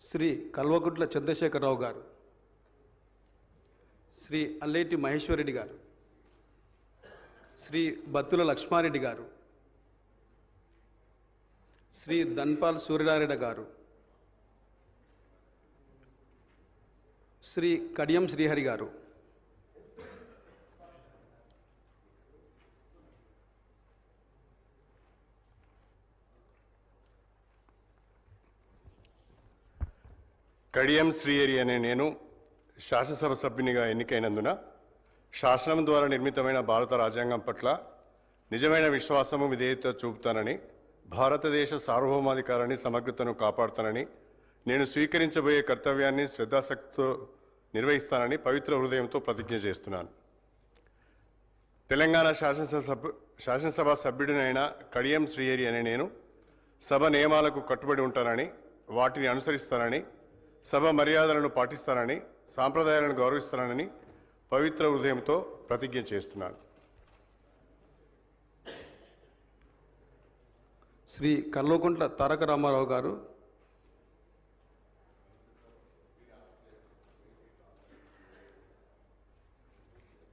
శ్రీ కల్వకుంట్ల చంద్రశేఖరరావు గారు శ్రీ అల్లేటి మహేశ్వరరెడ్డి గారు శ్రీ బత్తుల లక్ష్మారెడ్డి గారు శ్రీ ధన్పాల్ సూర్యనారాయణ గారు శ్రీ కడియం శ్రీహరి గారు కడియం శ్రీహరి అనే నేను శాసనసభ సభ్యునిగా ఎన్నికైనందున శాసనం ద్వారా నిర్మితమైన భారత రాజ్యాంగం పట్ల నిజమైన విశ్వాసము విధేయత చూపుతానని భారతదేశ సార్వభౌమాధికారాన్ని సమగ్రతను కాపాడుతానని నేను స్వీకరించబోయే కర్తవ్యాన్ని శ్రద్ధాశక్తితో నిర్వహిస్తానని పవిత్ర హృదయంతో ప్రతిజ్ఞ చేస్తున్నాను తెలంగాణ శాసనసభ సభ్యు శాసనసభ సభ్యుడినైన కడియం శ్రీహరి అనే నేను సభ నియమాలకు కట్టుబడి ఉంటానని వాటిని అనుసరిస్తానని సభ మర్యాదలను పాటిస్తానని సాంప్రదాయాలను గౌరవిస్తానని పవిత్ర హృదయంతో ప్రతిజ్ఞ చేస్తున్నాను శ్రీ కల్వకుంట్ల తారక రామారావు గారు